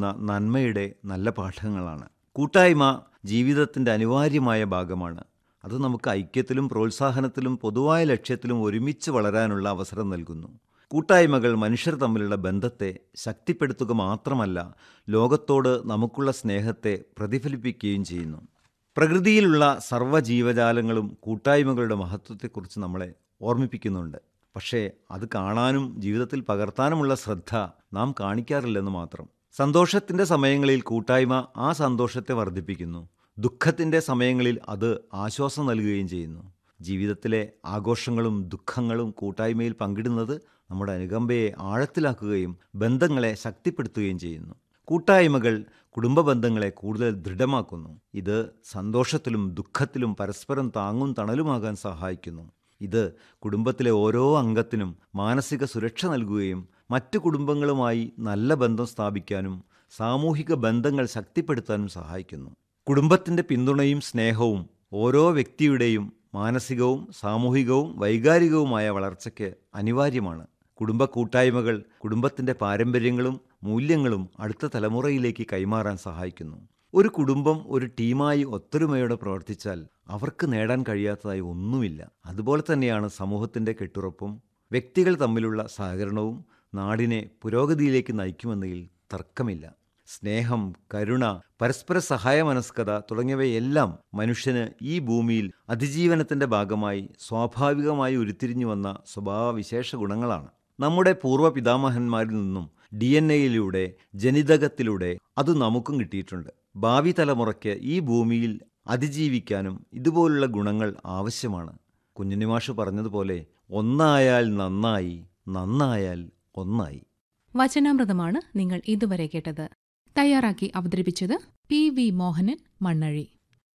നൽകുന്ന നന്മയുടെ നല്ല പാഠങ്ങളാണ് കൂട്ടായ്മ ജീവിതത്തിൻ്റെ അനിവാര്യമായ ഭാഗമാണ് അത് നമുക്ക് ഐക്യത്തിലും പ്രോത്സാഹനത്തിലും പൊതുവായ ലക്ഷ്യത്തിലും ഒരുമിച്ച് വളരാനുള്ള അവസരം നൽകുന്നു കൂട്ടായ്മകൾ മനുഷ്യർ തമ്മിലുള്ള ബന്ധത്തെ ശക്തിപ്പെടുത്തുക മാത്രമല്ല ലോകത്തോട് നമുക്കുള്ള സ്നേഹത്തെ പ്രതിഫലിപ്പിക്കുകയും ചെയ്യുന്നു പ്രകൃതിയിലുള്ള സർവ്വജീവജാലങ്ങളും കൂട്ടായ്മകളുടെ മഹത്വത്തെക്കുറിച്ച് നമ്മളെ ഓർമ്മിപ്പിക്കുന്നുണ്ട് പക്ഷേ അത് കാണാനും ജീവിതത്തിൽ പകർത്താനുമുള്ള ശ്രദ്ധ നാം കാണിക്കാറില്ലെന്ന് മാത്രം സന്തോഷത്തിൻ്റെ സമയങ്ങളിൽ കൂട്ടായ്മ ആ സന്തോഷത്തെ വർദ്ധിപ്പിക്കുന്നു ദുഃഖത്തിൻ്റെ സമയങ്ങളിൽ അത് ആശ്വാസം നൽകുകയും ചെയ്യുന്നു ജീവിതത്തിലെ ആഘോഷങ്ങളും ദുഃഖങ്ങളും കൂട്ടായ്മയിൽ പങ്കിടുന്നത് നമ്മുടെ അനുകമ്പയെ ആഴത്തിലാക്കുകയും ബന്ധങ്ങളെ ശക്തിപ്പെടുത്തുകയും ചെയ്യുന്നു കൂട്ടായ്മകൾ കുടുംബ ബന്ധങ്ങളെ കൂടുതൽ ദൃഢമാക്കുന്നു ഇത് സന്തോഷത്തിലും ദുഃഖത്തിലും പരസ്പരം താങ്ങും തണലുമാകാൻ സഹായിക്കുന്നു ഇത് കുടുംബത്തിലെ ഓരോ അംഗത്തിനും മാനസിക സുരക്ഷ നൽകുകയും മറ്റു കുടുംബങ്ങളുമായി നല്ല ബന്ധം സ്ഥാപിക്കാനും സാമൂഹിക ബന്ധങ്ങൾ ശക്തിപ്പെടുത്താനും സഹായിക്കുന്നു കുടുംബത്തിൻ്റെ പിന്തുണയും സ്നേഹവും ഓരോ വ്യക്തിയുടെയും മാനസികവും സാമൂഹികവും വൈകാരികവുമായ വളർച്ചയ്ക്ക് അനിവാര്യമാണ് കുടുംബ കൂട്ടായ്മകൾ കുടുംബത്തിൻ്റെ പാരമ്പര്യങ്ങളും മൂല്യങ്ങളും അടുത്ത തലമുറയിലേക്ക് കൈമാറാൻ സഹായിക്കുന്നു ഒരു കുടുംബം ഒരു ടീമായി ഒത്തൊരുമയോടെ പ്രവർത്തിച്ചാൽ അവർക്ക് നേടാൻ കഴിയാത്തതായി ഒന്നുമില്ല അതുപോലെ തന്നെയാണ് സമൂഹത്തിൻ്റെ കെട്ടുറപ്പും വ്യക്തികൾ തമ്മിലുള്ള സഹകരണവും നാടിനെ പുരോഗതിയിലേക്ക് നയിക്കുമെന്നതിൽ തർക്കമില്ല സ്നേഹം കരുണ പരസ്പര സഹായമനസ്കത തുടങ്ങിയവയെല്ലാം മനുഷ്യന് ഈ ഭൂമിയിൽ അതിജീവനത്തിൻ്റെ ഭാഗമായി സ്വാഭാവികമായി ഉരുത്തിരിഞ്ഞു വന്ന സ്വഭാവവിശേഷ ഗുണങ്ങളാണ് നമ്മുടെ പൂർവ്വ പിതാമഹന്മാരിൽ നിന്നും ഡി എൻ എയിലൂടെ ജനിതകത്തിലൂടെ അത് നമുക്കും കിട്ടിയിട്ടുണ്ട് ഭാവി തലമുറയ്ക്ക് ഈ ഭൂമിയിൽ അതിജീവിക്കാനും ഇതുപോലുള്ള ഗുണങ്ങൾ ആവശ്യമാണ് കുഞ്ഞുനിമാഷ് പറഞ്ഞതുപോലെ ഒന്നായാൽ നന്നായി നന്നായാൽ ഒന്നായി വചനാമൃതമാണ് നിങ്ങൾ ഇതുവരെ കേട്ടത് തയ്യാറാക്കി അവതരിപ്പിച്ചത് P V Mohanan Mannazhi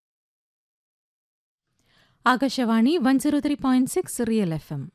Akashvani one zero three point six real F M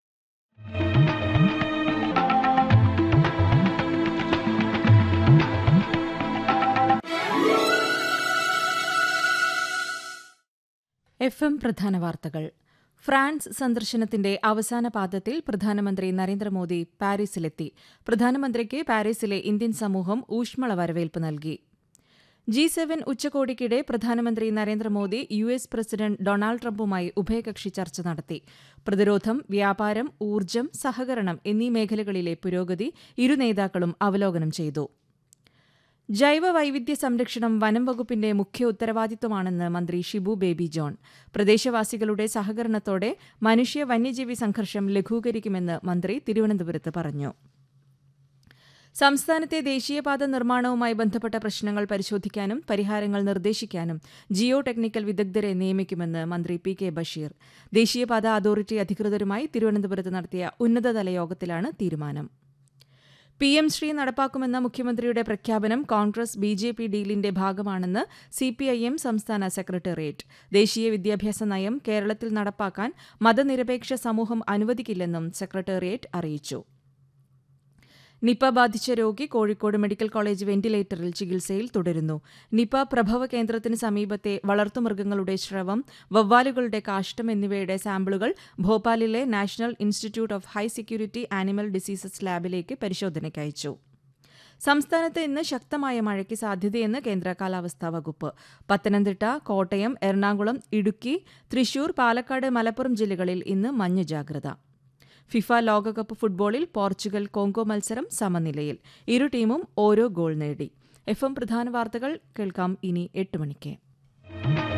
F M പ്രധാന വാർത്തകൾ ഫ്രാൻസ് സന്ദർശനത്തിന്റെ അവസാന പാദത്തിൽ പ്രധാനമന്ത്രി നരേന്ദ്രമോദി പാരീസിലെത്തി പ്രധാനമന്ത്രിക്ക് പാരീസിലെ ഇന്ത്യൻ സമൂഹം ഊഷ്മള വരവേൽപ്പ് നൽകി ജി സെവൻ ഉച്ചകോടിക്കിടെ പ്രധാനമന്ത്രി Narendra Modi U S president Donald ട്രംപുമായി ഉഭയകക്ഷി ചർച്ച നടത്തി പ്രതിരോധം വ്യാപാരം ഊർജ്ജം സഹകരണം എന്നീ മേഖലകളിലെ പുരോഗതി ഇരു നേതാക്കളും അവലോകനം ചെയ്തു ജൈവ വൈവിധ്യ സംരക്ഷണം വനം വകുപ്പിന്റെ മുഖ്യ ഉത്തരവാദിത്വമാണെന്ന് മന്ത്രി ഷിബു ബേബി ജോൺ പ്രദേശവാസികളുടെ സഹകരണത്തോടെ മനുഷ്യ വന്യജീവി സംഘർഷം ലഘൂകരിക്കുമെന്ന് മന്ത്രി തിരുവനന്തപുരത്ത് പറഞ്ഞു സംസ്ഥാനത്തെ ദേശീയപാത നിർമ്മാണവുമായി ബന്ധപ്പെട്ട പ്രശ്നങ്ങൾ പരിശോധിക്കാനും പരിഹാരങ്ങൾ നിർദ്ദേശിക്കാനും ജിയോ ടെക്നിക്കൽ വിദഗ്ധരെ നിയമിക്കുമെന്ന് മന്ത്രി പി കെ ബഷീർ ദേശീയപാത അതോറിറ്റി അധികൃതരുമായി തിരുവനന്തപുരത്ത് നടത്തിയ ഉന്നതതല യോഗത്തിലാണ് തീരുമാനം പി എം ശ്രീ നടപ്പാക്കുമെന്ന മുഖ്യമന്ത്രിയുടെ പ്രഖ്യാപനം കോൺഗ്രസ് ബി ജെ പി ഡീലിന്റെ ഭാഗമാണെന്ന് സി പി ഐ എം സംസ്ഥാന സെക്രട്ടേറിയറ്റ് ദേശീയ വിദ്യാഭ്യാസ നയം കേരളത്തിൽ നടപ്പാക്കാൻ മതനിരപേക്ഷ സമൂഹം അനുവദിക്കില്ലെന്നും സെക്രട്ടേറിയറ്റ് അറിയിച്ചു നിപ ബാധിച്ച രോഗി കോഴിക്കോട് മെഡിക്കൽ കോളേജ് വെന്റിലേറ്ററിൽ ചികിത്സയിൽ തുടരുന്നു നിപ പ്രഭവ കേന്ദ്രത്തിന് സമീപത്തെ വളർത്തുമൃഗങ്ങളുടെ ശ്രവം വവ്വാലുകളുടെ കാഷ്ടം എന്നിവയുടെ സാമ്പിളുകൾ ഭോപ്പാലിലെ national institute of high security animal diseases ലാബിലേക്ക് പരിശോധനയ്ക്ക് അയച്ചു സംസ്ഥാനത്ത് ഇന്ന് ശക്തമായ മഴയ്ക്ക് സാധ്യതയെന്ന് കേന്ദ്ര കാലാവസ്ഥാ വകുപ്പ് പത്തനംതിട്ട കോട്ടയം എറണാകുളം ഇടുക്കി തൃശൂർ പാലക്കാട് മലപ്പുറം ജില്ലകളിൽ ഇന്ന് മഞ്ഞ ജാഗ്രത ഫിഫ ലോകകപ്പ് ഫുട്ബോളിൽ പോർച്ചുഗൽ കോങ്കോ മത്സരം സമനിലയിൽ ഇരു ടീമും ഓരോ ഗോൾ നേടി എഫ് എം പ്രധാന വാർത്തകൾ കേൾക്കാം ഇനി എട്ട് മണിക്ക്